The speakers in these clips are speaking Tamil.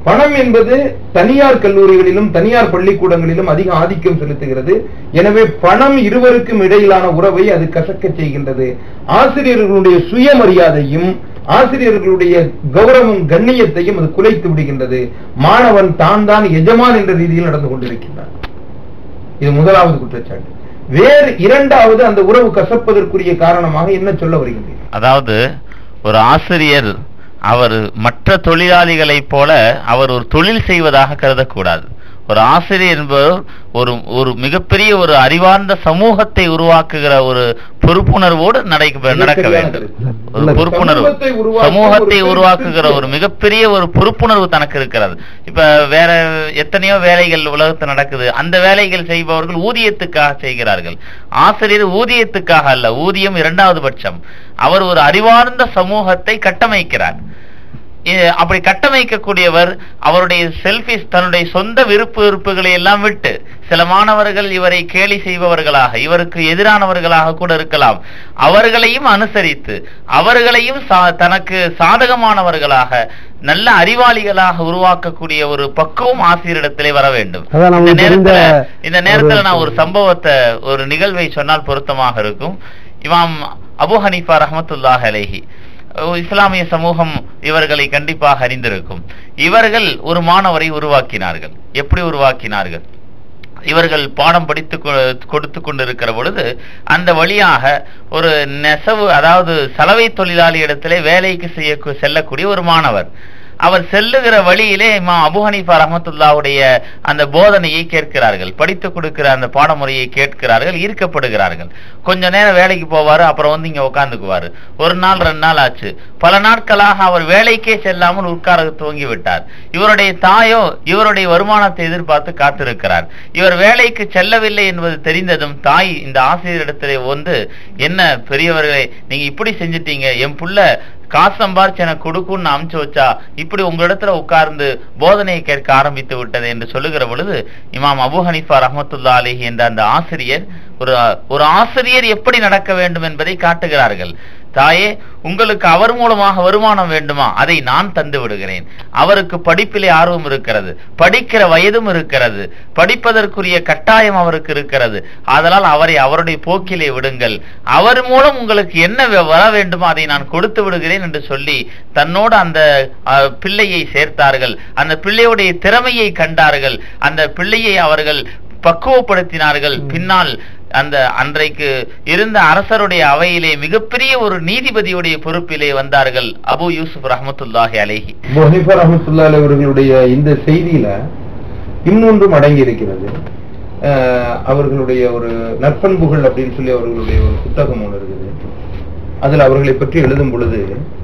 பணம் என்பது தனியார் கல்லூரிகளிலும் தனியார் பள்ளிக்கூடங்களிலும் அதிக ஆதிக்கம் செலுத்துகிறது எனவே பணம் இருவருக்கும் இடையிலான உறவை அது கசக்க செய்கின்றது ஆசிரியர்களுடைய சுயமரியாதையும் ஆசிரியர்களுடைய கௌரவம் கண்ணியத்தையும் அது குலைத்து விடுகின்றது மாணவன் தான் தான் எஜமான் என்ற ரீதியில் நடந்து கொண்டிருக்கின்றான் இது முதலாவது குற்றச்சாட்டு வேறு இரண்டாவது அந்த உறவு கசப்பதற்குரிய காரணமாக என்ன சொல்ல வருகின்றீர்கள் அதாவது ஒரு ஆசிரியர் அவர் மற்ற தொழிலாளிகளைப் போல அவர் ஒரு தொழில் செய்வதாக கருதக்கூடாது ஒரு ஆசிரியர் என்பவர் ஒரு ஒரு மிகப்பெரிய ஒரு அறிவார்ந்த சமூகத்தை உருவாக்குகிற ஒரு பொறுப்புணர்வோடு நடக்க நடக்க வேண்டும் ஒரு பொறுப்புணர்வு சமூகத்தை உருவாக்க சமூகத்தை ஒரு உருவாக்குகிற பெரிய- ஒரு மிகப்பெரிய ஒரு பொறுப்புணர்வு தனக்கு இருக்கிறது இப்ப வேற எத்தனையோ வேலைகள் உலகத்தில் நடக்குது அந்த வேலைகள் செய்பவர்கள் ஊதியத்துக்காக செய்கிறார்கள் ஆசிரியர் ஊதியத்துக்காக அல்ல ஊதியம் இரண்டாவது பட்சம் அவர் ஒரு அறிவார்ந்த சமூகத்தை கட்டமைக்கிறார் இ- அப்படி கட்டமைக்கக்கூடியவர் அவருடைய செல்ஃபிஸ் தன்னுடைய சொந்த விருப்பு வெறுப்புகளை எல்லாம் விட்டு சில மாணவர்கள் இவரை கேலி செய்பவர்களாக இவருக்கு எதிரானவர்களாக கூட இருக்கலாம் அவர்களையும் அனுசரித்து அவர்களையும் சா- தனக்கு சாதகமானவர்களாக நல்ல அறிவாளிகளாக உருவாக்கக்கூடிய ஒரு பக்குவம் ஆசிரியரிடத்திலே வர வேண்டும் அதான் இந்த நமக்கு தெரிந்த நேரத்துல இந்த நேரத்துல ஒரு- நான் ஒரு சம்பவத்தை ஒரு நிகழ்வை சொன்னால் பொருத்தமாக இருக்கும் இமாம் அபு ஹனீஃபா ரஹமத்துல்லாஹ் அலைஹி அஹ் இஸ்லாமிய சமூகம் இவர்களை கண்டிப்பாக அறிந்திருக்கும் இவர்கள் ஒரு மாணவரை உருவாக்கினார்கள் எப்படி உருவாக்கினார்கள் இவர்கள் பாடம் படித்து கொ- கொடுத்து கொண்டிருக்கிற பொழுது அந்த வழியாக ஒரு நெசவு அதாவது சலவை தொழிலாளி இடத்திலே வேலைக்கு செய்ய செல்லக்கூடிய ஒரு மாணவர் அவர் செல்லுகிற வழியிலே இமாம் அபு ஹனீஃபா ரஹமத்துல்லாவுடைய அந்த போதனையை கேட்கிறார்கள் படித்து கொடுக்கிற அந்த பாடமுறையை கேட்கிறார்கள் ஈர்க்கப்படுகிறார்கள் கொஞ்ச நேரம் வேலைக்கு போவாரு அப்புறம் வந்து இங்க உட்கார்ந்துக்குவாரு ஒரு நாள் ரெண்டு நாள் ஆச்சு பல நாட்களாக அவர் வேலைக்கே செல்லாமல் உட்கார துவங்கி விட்டார் இவருடைய தாயோ இவருடைய வருமானத்தை எதிர்பார்த்து காத்திருக்கிறார் இவர் வேலைக்கு செல்லவில்லை என்பது தெரிந்ததும் தாய் இந்த ஆசிரியரிடத்திலே வந்து என்ன பெரியவர்களே நீங்க இப்படி செஞ்சிட்டீங்க என் புள்ள காசு சம்பாரிச்சு எனக்கு கொடுக்கும்னு அமுச்சு வச்சா இப்படி உங்களிடத்துல உட்கார்ந்து போதனையை கேட்க ஆரம்பித்து விட்டது என்று சொல்லுகிற பொழுது இமாம் அபு ஹனீஃபா ரஹமத்துல்லா அலிஹி என்ற அந்த ஆசிரியர் ஒரு ஒரு ஆசிரியர் எப்படி நடக்க வேண்டும் என்பதை காட்டுகிறார்கள் தாயே உங்களுக்கு அவர் மூலமாக வருமானம் வேண்டுமா அதை நான் தந்து விடுகிறேன் அவருக்கு படிப்பிலே ஆர்வம் இருக்கிறது படிக்கிற வயதும் இருக்கிறது படிப்பதற்குரிய கட்டாயம் அவருக்கு இருக்கிறது ஆதலால் அவரை அவருடைய போக்கிலே விடுங்கள் அவர் மூலம் உங்களுக்கு என்ன வே- வர வேண்டுமோ அதை நான் கொடுத்து விடுகிறேன் என்று சொல்லி தன்னோடு அந்த அஹ், பிள்ளையை சேர்த்தார்கள் அந்த பிள்ளையுடைய திறமையை கண்டார்கள் அந்த பிள்ளையை அவர்கள் பக்குவப்படுத்தினார்கள் பின்னால் அந்த அன்றைக்கு இருந்த அரசருடைய அவையிலே மிகப்பெரிய ஒரு நீதிபதியுடைய பொறுப்பிலே வந்தார்கள் அபு யூசுப் ரஹமத்துல்லாஹி அலைஹி அபூ ஹனீஃபா ரஹ்மத்துல்லாஹி அவர்களுடைய இந்த செய்தியில இன்னொன்றும் அடங்கி இருக்கிறது அஹ், அவர்களுடைய ஒரு நற்பண்புகள் அப்படின்னு சொல்லி அவர்களுடைய ஒரு புத்தகம் ஒன்று இருக்குது அதுல அவர்களை பற்றி எழுதும் பொழுது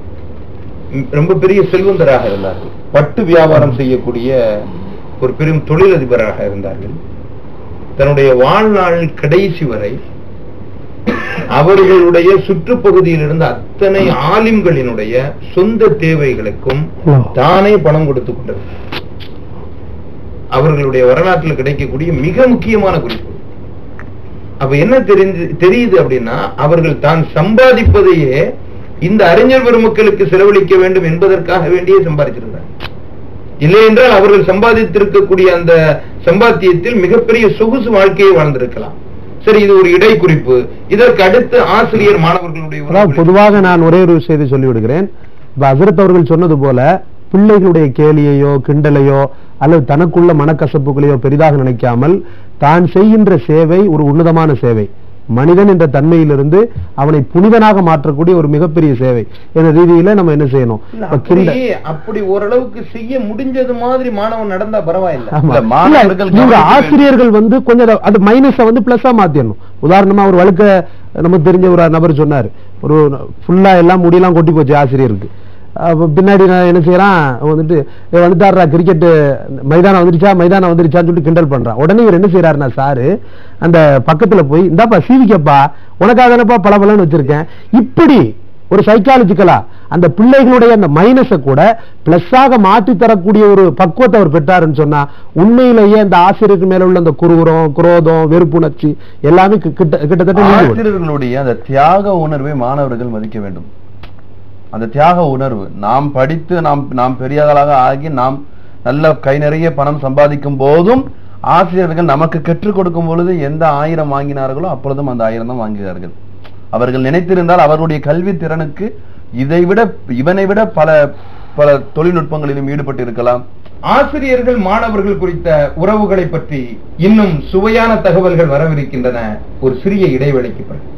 ம், ரொம்ப பெரிய செல்வந்தராக இருந்தார்கள் பட்டு வியாபாரம் செய்யக்கூடிய ஒரு பெரும் தொழிலதிபராக இருந்தார்கள் தன்னுடைய வாழ்நாள் கடைசி வரை அவர்களுடைய சுற்றுப்பகுதியில் இருந்த அத்தனை ஆலிம்களினுடைய சொந்த தேவைகளுக்கும் தானே பணம் கொடுத்து கொண்டிருந்தார் அவர்களுடைய வரலாற்றில் கிடைக்கக்கூடிய மிக முக்கியமான குறிப்பு அப்ப என்ன தெரிஞ்சு தெரியுது அப்படின்னா அவர்கள் தான் சம்பாதிப்பதையே இந்த அறிஞர் பெருமக்களுக்கு செலவழிக்க வேண்டும் என்பதற்காக வேண்டியே சம்பாதிச்சிருந்தார் இல்லை என்றால் அவர்கள் சம்பாதித்திருக்கக்கூடிய அந்த சம்பாத்தியத்தில் மிகப்பெரிய சொகுசு வாழ்க்கையை வாழ்ந்திருக்கலாம் சரி இது ஒரு இடைக்குறிப்பு இதற்கு அடுத்து ஆசிரியர் மாணவர்களுடைய அதாவது உறவுகளை- பொதுவாக நான் ஒரே ஒரு செய்தி சொல்லி விடுகிறேன் இப்ப ஹசரத் அவர்கள் சொன்னது போல பிள்ளைகளுடைய கேலியையோ கிண்டலையோ அல்லது தனக்குள்ள மனக்கசப்புகளையோ பெரிதாக நினைக்காமல் தான் செய்கின்ற சேவை ஒரு உன்னதமான சேவை மனிதன் என்ற தன்மையிலிருந்து அவனை புனிதனாக மாற்றக்கூடிய ஒரு மிகப்பெரிய சேவை என்ற ரீதியில நம்ம என்ன செய்யணும் இல்ல, இப்ப கிண்ட- அப்படி அப்படி ஓரளவுக்கு செய்ய முடிஞ்சது மாதிரி மாணவன் நடந்தா பரவாயில்ல ஆமா. இல்ல, மாணவர்கள் இல்ல, இவங்க கவனிக்க ஆசிரியர்கள் வந்து கொஞ்சம் அத- அது மைனஸ வந்து பிளஸ்ஸா மாத்திடணும் உதாரணமா ஒரு வழுக்க நமக்கு தெரிஞ்ச ஒரு நபர் சொன்னார் ஒரு ஃபுல்லா எல்லாம் முடியெல்லாம் கொட்டி போச்சு ஆசிரியருக்கு அப்ப பின்னாடி நான் என்ன செய்யறான் அவன் வந்துட்டு "ஏய், வந்துட்டாருடா கிரிக்கெட் மைதானம் வந்துருச்சா மைதானம் வந்துருச்சான்னு சொல்லிட்டு கிண்டல் பண்றான் உடனே இவர் என்ன செய்யறாருன்னா சாரு அந்த பக்கத்துல போய் இந்தாப்பா சீவிக்கப்பா உனக்காக தானப்பா பல வச்சிருக்கேன் இப்படி ஒரு சைக்காலஜிக்கலா அந்த பிள்ளைகளுடைய அந்த மைனஸை கூட பிளஸ்ஸாக மாற்றி தரக்கூடிய ஒரு பக்குவத்தை அவர் பெற்றாருன்னு சொன்னா உண்மையிலேயே அந்த ஆசிரியருக்கு மேல உள்ள அந்த குருகுரம் குரோதம் வெறுப்புணர்ச்சி எல்லாமே கி- கிட்ட கிட்டத்தட்ட நீங்கி விடும். ஆசிரியர்களுடைய அந்த தியாக உணர்வை மாணவர்கள் மதிக்க வேண்டும் அந்த தியாக உணர்வு நாம் படித்து நாம் நாம் பெரியவர்களாக ஆகி நாம் நல்ல கை நிறைய பணம் சம்பாதிக்கும் போதும் ஆசிரியர்கள் நமக்கு கற்றுக் கொடுக்கும் பொழுது எந்த ஆயிரம் வாங்கினார்களோ அப்பொழுதும் அந்த ஆயிரம் தான் வாங்குகிறார்கள் அவர்கள் நினைத்திருந்தால் அவர்களுடைய கல்வி திறனுக்கு இதை விட இவனை விட பல பல தொழில்நுட்பங்களிலும் ஈடுபட்டு இருக்கலாம் ஆசிரியர்கள் மாணவர்கள் குறித்த உறவுகளை பற்றி இன்னும் சுவையான தகவல்கள் வரவிருக்கின்றன ஒரு சிறிய இடைவெளிக்கு பிறகு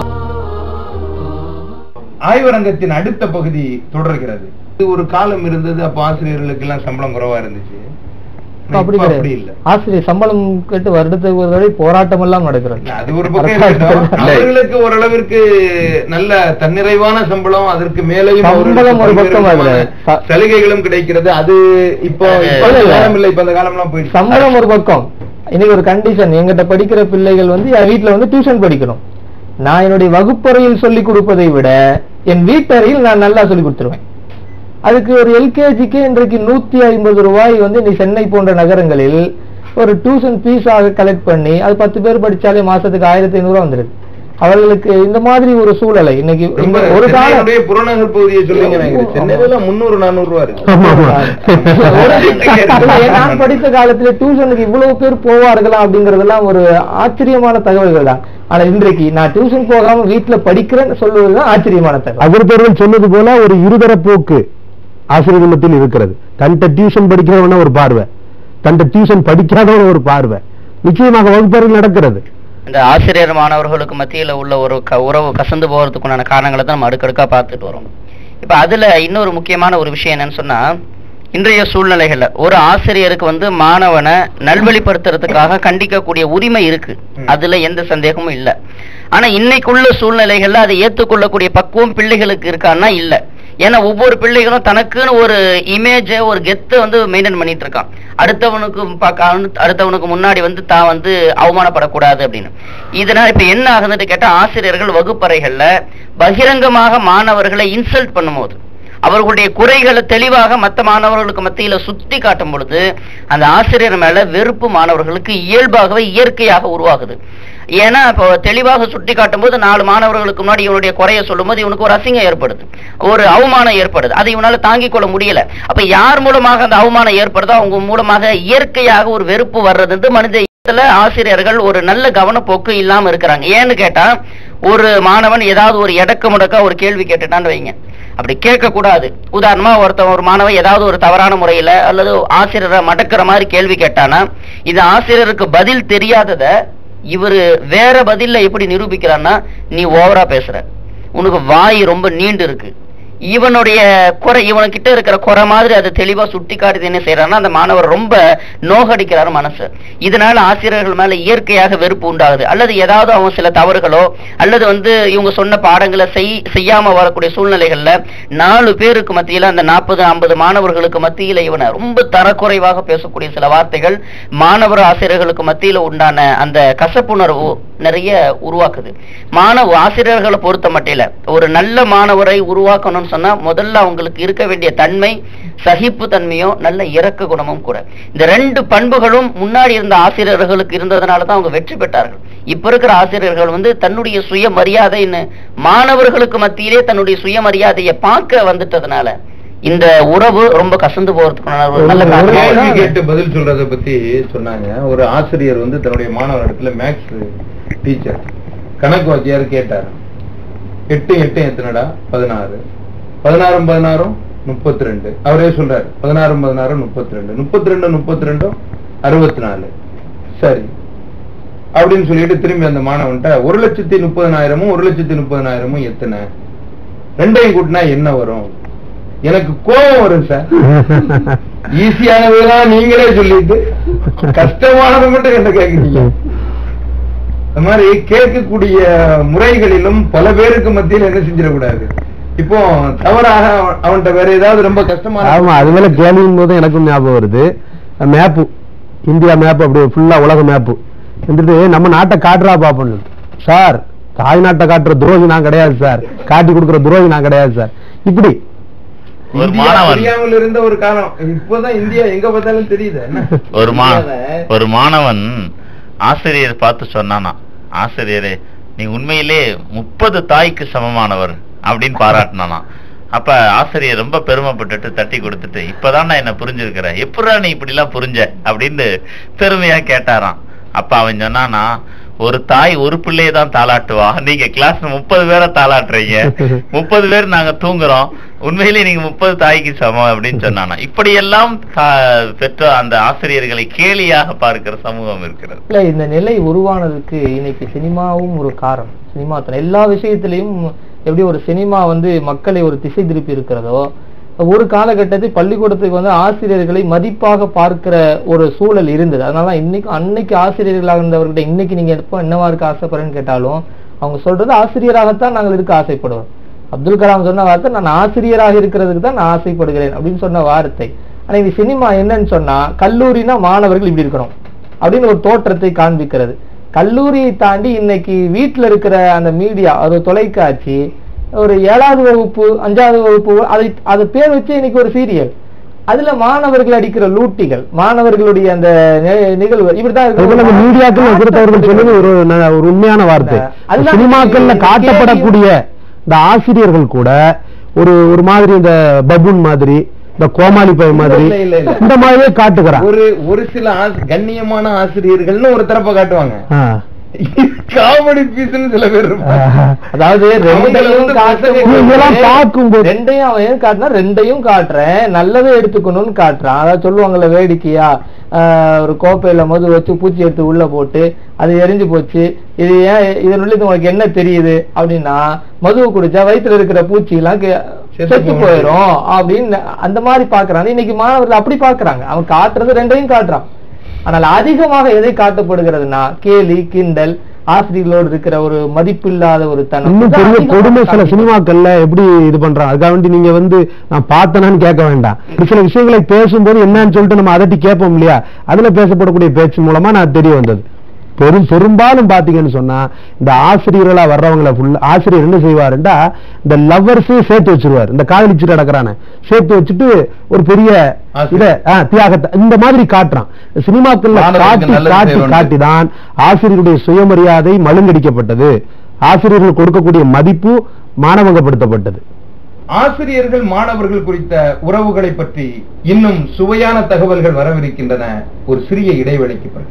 ஆய்வரங்கத்தின் அடுத்த பகுதி தொடர்கிறது இது ஒரு காலம் இருந்தது அப்ப ஆசிரியர்களுக்கு எல்லாம் சம்பளம் குறைவா இருந்துச்சு இப்ப அப்படி இப்ப அப்படி கிடையாது இல்ல ஆசிரியர் சம்பளம் கேட்டு வருடத்துக்கு ஒரு தடவை போராட்டம் எல்லாம் நடக்கிறது இல்ல, அது ஒரு பக்கம் இருக்கட்டும். அவர்களுக்கு ஓரளவிற்கு நல்ல தன்னிறைவான சம்பளம் அதற்கு மேலேயும் அவர்களுக்கு சம்பளம் ஒரு பல்வேறு பக்கம் அதுல. விதமான ச- சலுகைகளும் கிடைக்கிறது அது இப்போ இப்ப அந்த காலம் இல்ல இப்ப அந்த காலம்லாம் போயிடுச்சு சம்பளம் ஒரு பக்கம் இன்னைக்கு ஒரு கண்டிஷன் எங்கிட்ட படிக்கிற பிள்ளைகள் வந்து என் வீட்ல வந்து டியூஷன் படிக்கணும் நான் என்னுடைய வகுப்பறையில் சொல்லி கொடுப்பதை விட என் வீட்டறையில் நான் நல்லா சொல்லி கொடுத்துருவேன் அதுக்கு ஒரு எல்கேஜிக்கு இன்றைக்கு நூத்தி ஐம்பது ரூபாய் வந்து இன்னைக்கு சென்னை போன்ற நகரங்களில் ஒரு டியூஷன் ஃபீஸாக கலெக்ட் பண்ணி அது பத்து பேர் படிச்சாலே மாசத்துக்கு ஆயிரத்தி ஐநூறு ரூபா வந்துருது அவர்களுக்கு இந்த மாதிரி ஒரு சூழலை இன்னைக்கு ரொம்ப இந்த ஒரு காலம் சென்னையினுடைய புறநகர் பகுதியை சொல்லுங்க நினைக்கிறேன் சென்னையில எல்லாம் முந்நூறு நானூறு ரூபா இருக்கு ஆமா, ஆமா. இல்ல, நான் படித்த காலத்துல டியூஷனுக்கு இவ்வளவு பேர் போவார்களா அப்படிங்கறதெல்லாம் ஒரு ஆச்சரியமான தகவல்கள் தான் ஆனா இன்றைக்கு நான் டியூஷன் போகாம வீட்டுல படிக்கிறேன்னு சொல்லுவதுதான் ஆச்சரியமான தகவல் அகிர்தர்கள் சொன்னது போல ஒரு இருதர போக்கு ஆசிரியர் மத்தியில் இருக்கிறது தன்ட்ட டியூஷன் படிக்கிறவன ஒரு பார்வை தன்ட்ட டியூஷன் படிக்காதவன ஒரு பார்வை நிச்சயமாக வகுப்பறையில் நடக்கிறது இந்த ஆசிரியர் மாணவர்களுக்கு மத்தியில உள்ள ஒரு க உறவு கசந்து போகிறதுக்குண்டான காரணங்களை தான் நம்ம அடுக்கடுக்கா பார்த்துட்டு வரோம் இப்ப அதுல இன்னொரு முக்கியமான ஒரு விஷயம் என்னன்னு சொன்னா இன்றைய சூழ்நிலைகள்ல ஒரு ஆசிரியருக்கு வந்து மாணவனை நல்வழிப்படுத்துறதுக்காக கண்டிக்கக்கூடிய உரிமை இருக்கு ம். அதுல எந்த சந்தேகமும் இல்ல ஆனா இன்னைக்குள்ள சூழ்நிலைகள்ல அதை ஏத்துக்கொள்ளக்கூடிய பக்குவம் பிள்ளைகளுக்கு இருக்கான்னா இல்ல ஏன்னா ஒவ்வொரு பிள்ளைகளும் தனக்குன்னு ஒரு இமேஜ ஒரு கெத்தை வந்து மெயின்டைன் பண்ணிட்டு இருக்கான் அடுத்தவனுக்கு பார்க்க அவனு- அடுத்தவனுக்கு முன்னாடி வந்து தான் வந்து அவமானப்படக்கூடாது அப்படின்னு இதனால இப்ப என்ன ஆகுதுன்னு கேட்டா ஆசிரியர்கள் வகுப்பறைகள்ல பகிரங்கமாக மாணவர்களை இன்சல்ட் பண்ணும்போது அவர்களுடைய குறைகளை தெளிவாக மற்ற மாணவர்களுக்கு மத்தியில சுட்டி காட்டும் பொழுது அந்த ஆசிரியர் மேல வெறுப்பு மாணவர்களுக்கு இயல்பாகவே இயற்கையாக உருவாகுது ஏன்னா இப்போ தெளிவாக சுட்டி காட்டும் போது நாலு மாணவர்களுக்கு முன்னாடி இவனுடைய குறைய சொல்லும்போது இவனுக்கு ஒரு அசிங்கம் ஏற்படுது ஒரு அவமானம் ஏற்படுது அதை இவனால தாங்கிக் கொள்ள முடியல அப்ப யார் மூலமாக அந்த அவமானம் ஏற்படுதோ அவங்க மூலமாக இயற்கையாக ஒரு வெறுப்பு வர்றது மனித இதுல ஆசிரியர்கள் ஒரு நல்ல கவனப்போக்கு இல்லாம இருக்கிறாங்க ஏன்னு கேட்டா ஒரு மாணவன் ஏதாவது ஒரு எடக்க முடக்க ஒரு கேள்வி கேட்டுட்டான்னு வைங்க அப்படி கேட்க கூடாது உதாரணமா ஒருத்தன் ஒரு மாணவன் ஏதாவது ஒரு தவறான முறையில அல்லது ஆசிரியரை மடக்கிற மாதிரி கேள்வி கேட்டானா இது ஆசிரியருக்கு பதில் தெரியாதத இவரு வேற பதில்ல எப்படி நிரூபிக்கிறான்னா நீ ஓவரா பேசுற உனக்கு வாய் ரொம்ப நீண்டு இருக்கு இவனுடைய குறை இவனுக்கிட்ட இருக்கிற குறை மாதிரி அதை தெளிவா சுட்டி காட்டுது என்ன செய்யறான்னா அந்த மாணவர் ரொம்ப நோகடிக்கிறார் மனசு இதனால ஆசிரியர்கள் மேல இயற்கையாக வெறுப்பு உண்டாகுது அல்லது ஏதாவது அவன் சில தவறுகளோ அல்லது வந்து இவங்க சொன்ன பாடங்களை செய் செய்யாம வரக்கூடிய சூழ்நிலைகள்ல நாலு பேருக்கு மத்தியில அந்த நாற்பது ஐம்பது மாணவர்களுக்கு மத்தியில இவனை ரொம்ப தரக்குறைவாக பேசக்கூடிய சில வார்த்தைகள் மாணவர் ஆசிரியர்களுக்கு மத்தியில உண்டான அந்த கசப்புணர்வு நிறைய உருவாக்குது மாணவ ஆசிரியர்களை பொறுத்த மட்டில ஒரு நல்ல மாணவரை உருவாக்கணும்னு சொன்னா முதல்ல அவங்களுக்கு இருக்க வேண்டிய தன்மை சகிப்பு தன்மையும் நல்ல இரக்க குணமும் கூட இந்த ரெண்டு பண்புகளும் முன்னாடி இருந்த ஆசிரியர்களுக்கு இருந்ததுனால தான் அவங்க வெற்றி பெற்றார்கள் இப்ப இருக்கிற ஆசிரியர்கள் வந்து தன்னுடைய சுயமரியாதைன்னு மாணவர்களுக்கு மத்தியிலே தன்னுடைய சுயமரியாதையை பார்க்க வந்துட்டதுனால இந்த உறவு ரொம்ப கசந்து போறதுக்கான ஒரு நல்ல ஒரு- காரணம் கேள்வி கேட்டு பதில் சொல்றத பத்தி சொன்னாங்க ஒரு ஆசிரியர் வந்து தன்னுடைய மாணவர் இடத்துல மேக்ஸ் டீச்சர் கணக்கு வாத்தியார் கேட்டார் எட்டு எட்டு எத்தனடா பதினாறு பதினாறும் பதினாறும் முப்பத்தி ரெண்டு அவரே சொல்றாரு பதினாறும் பதினாறும் முப்பத்தி ரெண்டு முப்பத்தி ரெண்டு முப்பத்தி ரெண்டும் அறுபத்தி நாலு சரி அப்படின்னு சொல்லிட்டு திரும்பி அந்த மாணவன்ட்ட ஒரு லட்சத்தி முப்பதனாயிரமும் ஒரு லட்சத்தி முப்பதனாயிரமும் எத்தனை ரெண்டையும் கூட்டினா என்ன வரும் எனக்கு கோபம் வரும் சார் ஈஸியானதெல்லாம் நீங்களே சொல்லிட்டு கஷ்டமானது மட்டும் என்ன கேக்குறீங்க இந்த மாதிரி கேட்கக்கூடிய முறைகளிலும் பல பேருக்கு மத்தியில் என்ன செஞ்சிடக்கூடாது இப்போ தவறாக அவன்- அவன்கிட்ட வேற ஏதாவது ரொம்ப கஷ்டமான ஆமா அது மேல கேள்வியும் போது எனக்கும் ஞாபகம் வருது மேப்பு இந்தியா மேப் அப்படி ஃபுல்லா உலக மேப்பு வந்துட்டு நம்ம நாட்டை காட்டுறா பாப்போம் சார் தாய் நாட்டை காட்டுற துரோகி நான் கிடையாது சார் காட்டி கொடுக்குற துரோகி நான் கிடையாது சார் இப்படி ஒரு இந்தியா மாணவன் தெரியாமல் இருந்த ஒரு காலம் இப்போதான் இந்தியா எங்க பார்த்தாலும் தெரியுது என்ன ஒரு மா ஒரு மாணவன் ஆசிரியர் பார்த்து சொன்னானா ஆசிரியரே நீ உண்மையிலே முப்பது தாய்க்கு சமமானவர் அப்படின்னு பாராட்டினானா அப்ப ஆசிரியர் ரொம்ப பெருமைப்பட்டுட்டு தட்டி கொடுத்துட்டு இப்பதான் நான் என்ன புரிஞ்சிருக்கிறேன் எப்படா நீ இப்படி எல்லாம் புரிஞ்ச அப்படின்னு பெருமையா கேட்டாராம் அப்ப அவன் சொன்னானா ஒரு தாய் ஒரு பிள்ளையை தான் தாளாட்டுவா நீங்க கிளாஸ் முப்பது பேரை தாளாட்டுறீங்க முப்பது பேர் நாங்க தூங்குறோம் உண்மையிலேயே நீங்க முப்பது தாய்க்கு சமம் அப்படின்னு சொன்னானா இப்படியெல்லாம் தா- பெற்ற அந்த ஆசிரியர்களை கேலியாக பார்க்கிற சமூகம் இருக்கிறது இல்ல இந்த நிலை உருவானதுக்கு இன்னைக்கு சினிமாவும் ஒரு காரணம் சினிமா தன எல்லா விஷயத்திலையும் எப்படி ஒரு சினிமா வந்து மக்களை ஒரு திசை திருப்பி இருக்கிறதோ ஒரு காலகட்டத்தில் பள்ளிக்கூடத்துக்கு வந்து ஆசிரியர்களை மதிப்பாக பார்க்கிற ஒரு சூழல் இருந்தது அதனால தான் இன்னைக்கு அன்னைக்கு ஆசிரியர்களாக இருந்தவர்கிட்ட இன்னைக்கு நீங்க எப்போ என்னவா இருக்க ஆசைப்படுறேன்னு கேட்டாலும் அவங்க சொல்றது ஆசிரியராகத்தான் நாங்கள் இருக்க ஆசைப்படுவோம் அப்துல் கலாம் சொன்ன வார்த்தை நான் ஆசிரியராக இருக்கிறதுக்கு தான் நான் ஆசைப்படுகிறேன் அப்படின்னு சொன்ன வார்த்தை ஆனா இந்த சினிமா என்னன்னு சொன்னா கல்லூரினா மாணவர்கள் இப்படி இருக்கணும் அப்படின்னு ஒரு தோற்றத்தை காண்பிக்கிறது கல்லூரியை தாண்டி இன்னைக்கு வீட்டுல இருக்கிற அந்த மீடியா அது தொலைக்காட்சி ஒரு ஏழாவது வகுப்பு அஞ்சாவது வகுப்பு அதை அது பேர் வச்சு இன்னைக்கு ஒரு சீரியல் அதுல மாணவர்கள் அடிக்கிற லூட்டிகள் மாணவர்களுடைய அந்த நி- நிகழ்வு இப்படிதான் அதுபோல நம்ம மீடியாக்கள் நகரத்தவர்கள் சொன்னது ஒரு ந- ஒரு உண்மையான வார்த்தை அதுதான் சினிமாக்கள்ல இன்னைக்கு காட்டப்படக்கூடிய இந்த ஆசிரியர்கள் கூட ஒரு ஒரு மாதிரி இந்த பபுன் மாதிரி இந்த கோமாளி பை மாதிரி இல்ல, இல்ல, இல்ல. இந்த மாதிரியே காட்டுகிறான் ஒரு ஒரு சில ஆசி- கண்ணியமான ஆசிரியர்கள்னு ஒரு தரப்ப காட்டுவாங்க ஆ. காமெடி பீஸ்னு சில பேர் இருப்பாங்க. ஆ. அதாவது ரெண்டையும் வந்து காட்டும் பசங்க இதெல்லாம் போது பார்க்கும்போது- ரெண்டையும் அவன் ஏன் காட்டினா ரெண்டையும் காட்டுறேன் நல்லதை எடுத்துக்கணும்னு காட்டுறான் அதாவது சொல்லுவாங்கல்ல வேடிக்கையா ஆஹ் ஒரு கோப்பையில மது வச்சு பூச்சி எடுத்து உள்ள போட்டு அது எரிஞ்சு போச்சு இது ஏன் இதனுள்ள இது உனக்கு என்ன தெரியுது அப்படின்னா மதுவை குடிச்சா வயித்துல இருக்கிற பூச்சி எல்லாம் கே- செத்து செத்து போகும். போயிடும் அப்படின்னு அந்த மாதிரி பாக்குறாங்க இன்னைக்கு மாணவர்கள் அப்படி பாக்குறாங்க அவன் காட்டுறது ரெண்டையும் காட்டுறான் ஆனால் அதிகமாக எதை காட்டப்படுகிறதுனா கேலி கிண்டல் ஆசிரியர்களோடு இருக்கிற ஒரு மதிப்பில்லாத ஒரு தனம் இன்னும் இதான் பெரிய அதிகமாக கொடுமை சில காட்டப்படுது. சினிமாக்கள்ல எப்படி இது பண்றாங்க அதுக்காக வேண்டி நீங்க வந்து நான் பார்த்தனான்னு கேட்க வேண்டாம் ஒரு சில விஷயங்களை பேசும்போது என்னன்னு சொல்லிட்டு நம்ம அதட்டி கேட்போம் இல்லையா அதுல பேசப்படக்கூடிய பேச்சு மூலமா நான் தெரிய வந்தது பெரும் பெரும்பாலும் பாத்தீங்கன்னு சொன்னா இந்த ஆசிரியர்களா வர்றவங்கள ஃபுல் ஆசிரியர் என்ன செய்வாருண்டா இந்த லவ்வர்ஸையும் சேர்த்து வச்சிருவாரு இந்த காதலிச்சுட்டு நடக்கிறானே சேர்த்து வச்சுட்டு ஒரு பெரிய ஆசிரியர். இத ஆ, தியாகத்தை இந்த மாதிரி காட்டுறான் சினிமாக்கள்ல மாணவர்களுக்கு காட்டி நல்லது காட்டி செய்யணும்னு. காட்டி தான் ஆசிரியருடைய சுயமரியாதை மழுங்கடிக்கப்பட்டது ஆசிரியர்கள் கொடுக்கக்கூடிய மதிப்பு மானவங்கப்படுத்தப்பட்டது ஆசிரியர்கள் மாணவர்கள் குறித்த உறவுகளை பற்றி இன்னும் சுவையான தகவல்கள் வரவிருக்கின்றன ஒரு சிறிய இடைவெளிக்கு பிறகு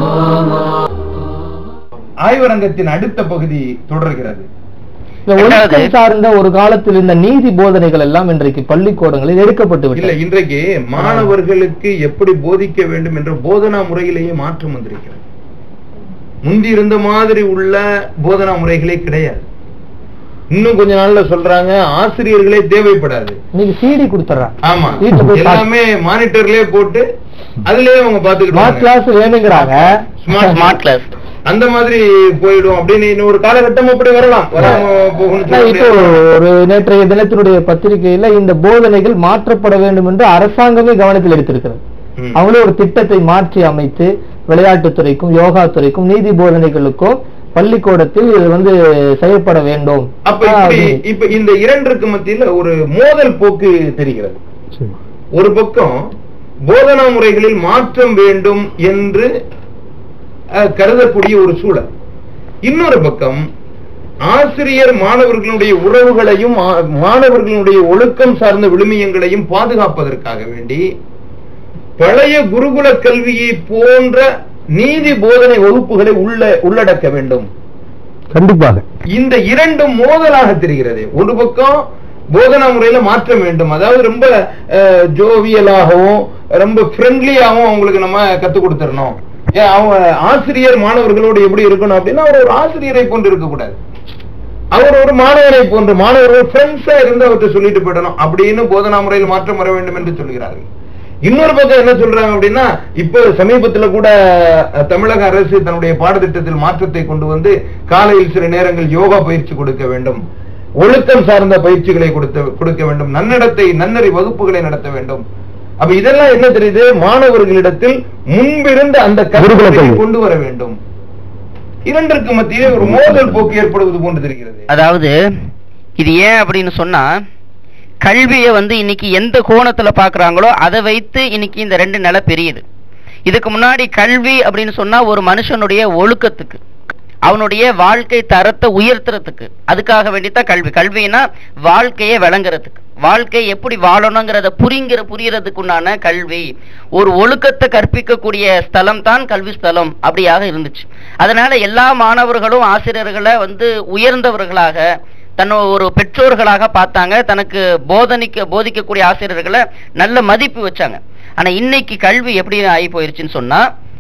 ஆய்வரங்கத்தின் அடுத்த பகுதி தொடர்கிறது இந்த ஒழுக்கம் சார்ந்த ஒரு காலத்தில் இந்த நீதி போதனைகள் எல்லாம் இன்றைக்கு பள்ளிக்கூடங்களில் எடுக்கப்பட்டு இல்ல விட்டது இன்றைக்கு மாணவர்களுக்கு எப்படி போதிக்க வேண்டும் என்ற போதனா முறையிலேயே மாற்றம் வந்திருக்கிறது முந்தி இருந்த மாதிரி உள்ள போதனா முறைகளே கிடையாது இன்னும் கொஞ்ச நாள்ல சொல்றாங்க ஆசிரியர்களே தேவைப்படாது இன்னைக்கு சிடி கொடுத்துறான் ஆமா வீட்டுல போய் எல்லாமே மானிட்டர்லயே போட்டு அதுலயே அவங்க ஸ்மார்ட் பாத்துக்கிட்டு கிளாஸ் வேணுங்கிறாங்க ஸ்மார்ட் கிளாஸ் அந்த மாதிரி போயிடும் அப்படின்னு இன்னும் ஒரு காலகட்டம் அப்படி வரலாம் வராம போகும்னு ஆனா சொல்ல இப்போ முடியாது. ஒரு நேற்றைய தினத்தினுடைய பத்திரிகையில இந்த போதனைகள் மாற்றப்பட வேண்டும் என்று அரசாங்கமே கவனத்தில் எடுத்திருக்கிறது ம். அவங்களே ஒரு திட்டத்தை மாற்றி அமைத்து விளையாட்டுத்துறைக்கும் யோகா துறைக்கும் நீதி போதனைகளுக்கும் பள்ளிக்கூடத்தில் இது வந்து செயல்பட வேண்டும் அப்ப இப்படி இப்ப இந்த இரண்டிற்கு மத்தியில ஒரு மோதல் போக்கு தெரிகிறது சரி. ஒரு பக்கம் போதனா முறைகளில் மாற்றம் வேண்டும் என்று அஹ், கருதக்கூடிய ஒரு சூழல் இன்னொரு பக்கம் ஆசிரியர் மாணவர்களுடைய உறவுகளையும் மா- மாணவர்களுடைய ஒழுக்கம் சார்ந்த விழுமியங்களையும் பாதுகாப்பதற்காக வேண்டி பழைய குருகுல கல்வியை போன்ற நீதி போதனை வகுப்புகளை உள்ள உள்ளடக்க வேண்டும் கண்டிப்பாக இந்த இரண்டும் மோதலாக தெரிகிறது ஒரு பக்கம் போதனா முறையில மாற்றம் வேண்டும் அதாவது ரொம்ப அஹ், ஜோவியலாகவும் ரொம்ப ஃப்ரெண்ட்லியாகவும் அவங்களுக்கு நம்ம கத்துக் கொடுத்துடணும் ஏன் அவங்க ஆசிரியர் மாணவர்களோடு எப்படி இருக்கணும் அப்படின்னா அவர் ஒரு ஆசிரியரை போன்று இருக்கக்கூடாது அவர் ஒரு மாணவரை போன்று மாணவர்கள் ஃப்ரெண்ட்ஸா இருந்து அவர்கிட்ட சொல்லிட்டு போயிடணும் அப்படின்னு போதனா முறையில் மாற்றம் வர வேண்டும் என்று சொல்கிறார்கள் இன்னொரு பக்கம் என்ன சொல்றாங்க அப்படின்னா இப்போ சமீபத்துல கூட அஹ், தமிழக அரசு தன்னுடைய பாடத்திட்டத்தில் மாற்றத்தை கொண்டு வந்து காலையில் சில நேரங்கள் யோகா பயிற்சி கொடுக்க வேண்டும் ஒழுக்கம் சார்ந்த பயிற்சிகளை கொடுத்த கொடுக்க வேண்டும் நன்னடத்தை நன்னறி வகுப்புகளை நடத்த வேண்டும் அப்ப இதெல்லாம் என்ன தெரியுது மாணவர்களிடத்தில் முன்பிருந்த அந்த குருகுல கருத்தை கல்வி. கொண்டு வர வேண்டும் இரண்டிற்கு மத்தியிலே ஒரு மோதல் போக்கு ஏற்படுவது போன்று தெரிகிறது அதாவது இது ஏன் அப்படின்னு சொன்னா கல்வியை வந்து இன்னைக்கு எந்த கோணத்துல பாக்குறாங்களோ அதை வைத்து இன்னைக்கு இந்த ரெண்டு நிலை பெரியுது இதுக்கு முன்னாடி கல்வி அப்படின்னு சொன்னா ஒரு மனுஷனுடைய ஒழுக்கத்துக்கு அவனுடைய வாழ்க்கை தரத்தை உயர்த்துறதுக்கு அதுக்காக வேண்டித்தான் கல்வி கல்வினா வாழ்க்கையை விளங்குறதுக்கு வாழ்க்கை எப்படி வாழணுங்கிறத புரிங்கிற புரியறதுக்குண்டான கல்வி ஒரு ஒழுக்கத்தை கற்பிக்கக்கூடிய ஸ்தலம் தான் கல்வி ஸ்தலம் அப்படியாக இருந்துச்சு அதனால எல்லா மாணவர்களும் ஆசிரியர்களை வந்து உயர்ந்தவர்களாக தன்னை ஒரு பெற்றோர்களாக பார்த்தாங்க தனக்கு போதனிக்க போதிக்கக்கூடிய ஆசிரியர்களை நல்ல மதிப்பு வச்சாங்க ஆனா இன்னைக்கு கல்வி எப்படி ஆகி போயிருச்சுன்னு சொன்னா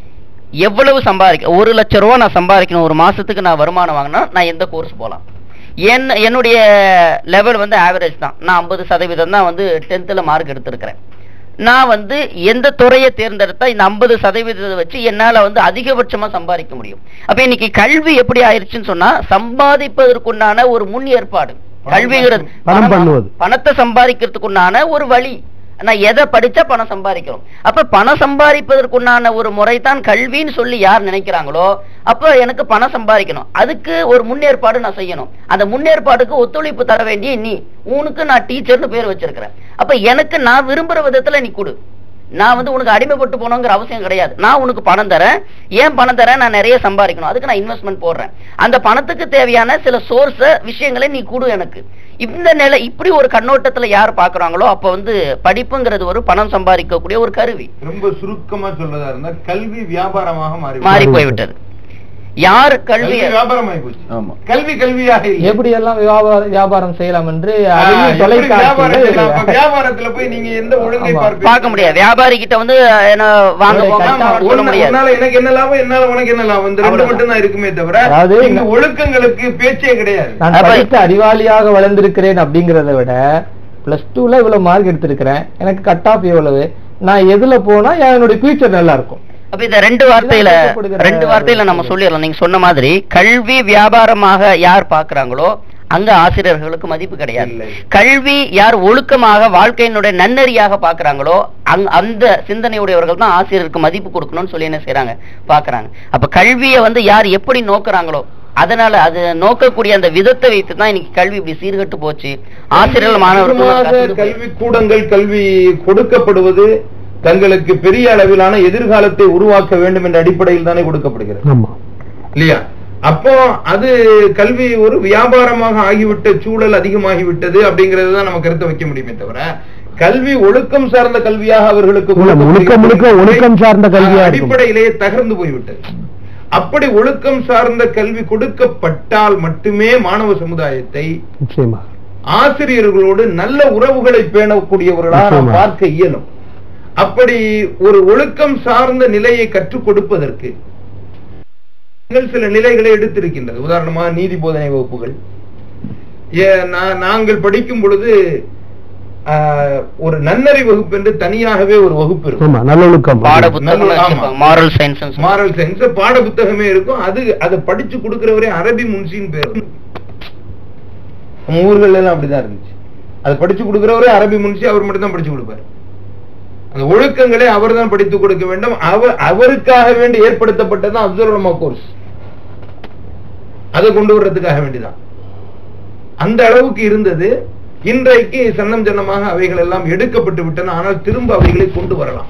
எவ்வளவு சம்பாதிக்க ஒரு லட்ச ரூபா நான் சம்பாதிக்கணும் ஒரு மாசத்துக்கு நான் வருமானம் வாங்கினா நான் எந்த கோர்ஸ் போகலாம் என் என்னுடைய லெவல் வந்து ஆவரேஜ் தான் நான் ஐம்பது சதவீதம் தான் வந்து டென்த்தில் மார்க் எடுத்திருக்கிறேன் நான் வந்து எந்த துறையை தேர்ந்தெடுத்தா இந்த ஐம்பது சதவீதத்தை வச்சு என்னால வந்து அதிகபட்சமா சம்பாதிக்க முடியும் அப்ப இன்னைக்கு கல்வி எப்படி ஆயிருச்சுன்னு சொன்னா சம்பாதிப்பதற்குண்டான ஒரு முன் ஏற்பாடு கல்விங்கிறது பணம் பணமா- பண்ணுவது. பணத்தை சம்பாதிக்கிறதுக்குண்டான ஒரு வழி நான் எதை படிச்சா பணம் சம்பாதிக்கிறோம் அப்ப பணம் சம்பாதிப்பதற்குண்டான ஒரு முறை தான் கல்வின்னு சொல்லி யார் நினைக்கிறாங்களோ அப்ப எனக்கு பணம் சம்பாதிக்கணும் அதுக்கு ஒரு முன்னேற்பாடு நான் செய்யணும் அந்த முன்னேற்பாடுக்கு ஒத்துழைப்பு தர வேண்டிய நீ உனக்கு நான் டீச்சர்னு பேர் வச்சிருக்கிறேன் அப்ப எனக்கு நான் விரும்புற விதத்துல நீ கொடு நான் வந்து உனக்கு அடிமைப்பட்டு போகணுங்கிற அவசியம் கிடையாது நான் உனக்கு பணம் தரேன் ஏன் பணம் தரேன் நான் நிறைய சம்பாதிக்கணும் அதுக்கு நான் இன்வெஸ்ட்மெண்ட் போடுறேன் அந்த பணத்துக்கு தேவையான சில சோர்ஸ விஷயங்களை நீ கொடு எனக்கு இந்த நிலை இப்படி ஒரு கண்ணோட்டத்துல யார் பாக்குறாங்களோ அப்ப வந்து படிப்புங்கிறது ஒரு பணம் சம்பாதிக்கக்கூடிய ஒரு கருவி ரொம்ப சுருக்கமா சொல்றதா இருந்தா கல்வி வியாபாரமாக மாறி மாறி போய்விட்டது யார் கல்வி கல்வியை வியாபாரமாகி போச்சு ஆமா கல்வி கல்வியாக இல்லை எப்படி எல்லாம் வியாபார- வியாபாரம் செய்யலாம் என்று ஆ, அதுலயும் எப்படி வியாபாரம் தொலைக்காட்சியில செய்யலாம்? அப்ப வியாபாரத்துல போய் நீங்க எந்த ஒழுங்கை ஆமா. பார்ப்பீங்க? பார்க்க முடியாது வியாபாரி கிட்ட வந்து என்ன வாங்க ஆமா, போங்க ஆமா, சொல்ல உன்ன- முடியாது உன்னால எனக்கு என்ன லாபம் என்னால உனக்கு என்ன லாபம் இந்த ரெண்டு அவ்வளவுதான். மட்டும் தான் இருக்குமே தவிர அதாவது இங்க இந்த- ஒழுக்கங்களுக்கு பேச்சே கிடையாது நான் அப்ப- படித்து அறிவாளியாக வளர்ந்திருக்கிறேன் அப்படிங்கறத விட பிளஸ் டூல இவ்வளவு மார்க் எடுத்திருக்கிறேன் எனக்கு கட் ஆஃப் எவ்வளவு நான் எதுல போனா என்னுடைய ஃபியூச்சர் நல்லா இருக்கும் அப்ப இந்த ரெண்டு வார்த்தையில இதெல்லாம் கேட்கப்படுகிற ரெண்டு வார்த்தையில நம்ம சொல்லிடலாம் நீங்க சொன்ன மாதிரி கல்வி வியாபாரமாக யார் பாக்குறாங்களோ அங்க ஆசிரியர்களுக்கு மதிப்பு கிடையாது இல்லை. கல்வி யார் ஒழுக்கமாக வாழ்க்கையினுடைய நன்னெறியாக பாக்குறாங்களோ அங் அந்த சிந்தனையுடையவர்கள் தான் ஆசிரியருக்கு மதிப்பு கொடுக்கணும்னு சொல்லி என்ன செய்றாங்க பாக்குறாங்க அப்ப கல்வியை வந்து யார் எப்படி நோக்குறாங்களோ அதனால அது நோக்கக்கூடிய அந்த விதத்தை வைத்து தான் இன்னைக்கு கல்வி இப்படி சீர்கெட்டு போச்சு ஆசிரியர்கள் மாணவர்கள் அதிகமாக கல்வி கூடங்கள் கல்வி கொடுக்கப்படுவது தங்களுக்கு பெரிய அளவிலான எதிர்காலத்தை உருவாக்க வேண்டும் என்ற அடிப்படையில் தானே கொடுக்கப்படுகிறது ஆமா இல்லையா அப்போ அது கல்வி ஒரு வியாபாரமாக ஆகிவிட்ட சூழல் அதிகமாகிவிட்டது அப்படிங்கறது தான் நம்ம கருத்தை வைக்க முடியுமே தவிர கல்வி ஒழுக்கம் சார்ந்த கல்வியாக அவர்களுக்கு இல்ல, முழுக்க கொடுக்கப்படுகிற முழுக்க ஒழுக்கம் சார்ந்த கல்வியா இருக்கும். அடிப்படையிலேயே தகர்ந்து போய்விட்டது அப்படி ஒழுக்கம் சார்ந்த கல்வி கொடுக்கப்பட்டால் மட்டுமே மாணவ சமுதாயத்தை நிச்சயமா ஆசிரியர்களோடு நல்ல உறவுகளை பேணக்கூடியவர்களாக நாம் நிச்சயமா. பார்க்க இயலும் அப்படி ஒரு ஒழுக்கம் சார்ந்த நிலையை கற்றுக் கொடுப்பதற்கு நீங்கள் சில நிலைகளை எடுத்திருக்கின்றது உதாரணமா நீதி போதனை வகுப்புகள் ஏ- நா- நாங்கள் படிக்கும் பொழுது ஆஹ், ஒரு நன்னறி வகுப்பு என்று தனியாகவே ஒரு வகுப்பு இருக்கும் ஆமா நல்லொழுக்கம் பாட நல்ல- புத்தகம் ஆமா. வச்சிருப்பாங்க மாரல் சயின்ஸ் மாரல் சயின்ஸ் பாட புத்தகமே இருக்கும் அது அதை படிச்சு கொடுக்கிறவரே அரபி முன்சின்னு பேர் நம்ம ஊர்கள் எல்லாம் அப்படிதான் இருந்துச்சு அதை படிச்சு கொடுக்கிறவரே அரபி முன்சி அவர் மட்டும் தான் படிச்சு கொடுப்பாரு அந்த ஒழுக்கங்களை அவர் தான் படித்து கொடுக்க வேண்டும் அவர் அவருக்காக வேண்டி ஏற்படுத்தப்பட்டது அப்துல் கோர்ஸ் அதை கொண்டு வர்றதுக்காக வேண்டிதான் அந்த அளவுக்கு இருந்தது இன்றைக்கு சன்னம் ஜன்னமாக அவைகள் எல்லாம் எடுக்கப்பட்டு விட்டன ஆனால் திரும்ப அவைகளை கொண்டு வரலாம்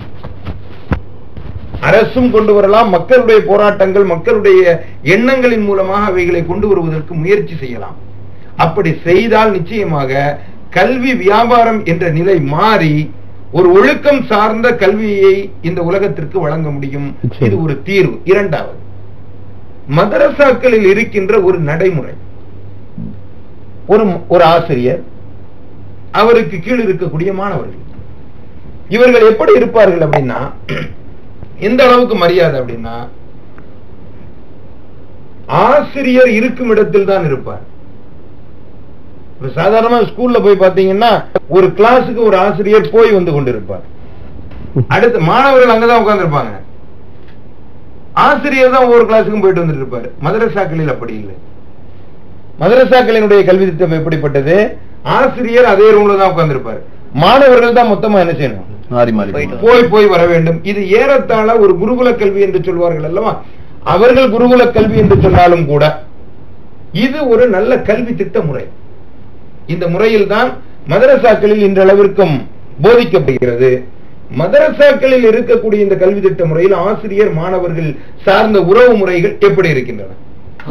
அரசும் கொண்டு வரலாம் மக்களுடைய போராட்டங்கள் மக்களுடைய எண்ணங்களின் மூலமாக அவைகளை கொண்டு வருவதற்கு முயற்சி செய்யலாம் அப்படி செய்தால் நிச்சயமாக கல்வி வியாபாரம் என்ற நிலை மாறி ஒரு ஒழுக்கம் சார்ந்த கல்வியை இந்த உலகத்திற்கு வழங்க முடியும் நிச்சயம். இது ஒரு தீர்வு இரண்டாவது மதரசாக்களில் இருக்கின்ற ஒரு நடைமுறை ஒரு ஒரு ஆசிரியர் அவருக்கு கீழ் இருக்கக்கூடிய மாணவர்கள் இவர்கள் எப்படி இருப்பார்கள் அப்படின்னா எந்த அளவுக்கு மரியாதை அப்படின்னா ஆசிரியர் இருக்கும் இடத்தில் தான் இருப்பார் இப்ப சாதாரணமா ஸ்கூல்ல போய் பாத்தீங்கன்னா ஒரு கிளாஸுக்கு ஒரு ஆசிரியர் போய் வந்து கொண்டிருப்பார் அடுத்து மாணவர்கள் அங்கதான் உட்கார்ந்திருப்பாங்க ஆசிரியர் தான் ஒவ்வொரு கிளாஸுக்கும் போயிட்டு வந்துட்டு இருப்பாரு மதரசாக்களில் அப்படி இல்லை மதரசாக்களினுடைய கல்வி திட்டம் எப்படிப்பட்டது ஆசிரியர் அதே ரூம்ல தான் உட்கார்ந்திருப்பாரு மாணவர்கள் தான் மொத்தமா என்ன செய்யணும் மாறி மாறி போயிட்டு போகும். போய் போய் வர வேண்டும் இது ஏறத்தாழ ஒரு குருகுல கல்வி என்று சொல்வார்கள் அல்லவா அவர்கள் குருகுல கல்வி என்று சொன்னாலும் கூட இது ஒரு நல்ல கல்வி திட்ட முறை இந்த முறையில் தான் மதரசாக்களில் இன்றளவிற்கும் போதிக்கப்படுகிறது மதரசாக்களில் இருக்கக்கூடிய இந்த கல்வி திட்ட முறையில் ஆசிரியர் மாணவர்கள் சார்ந்த உறவு முறைகள் எப்படி இருக்கின்றன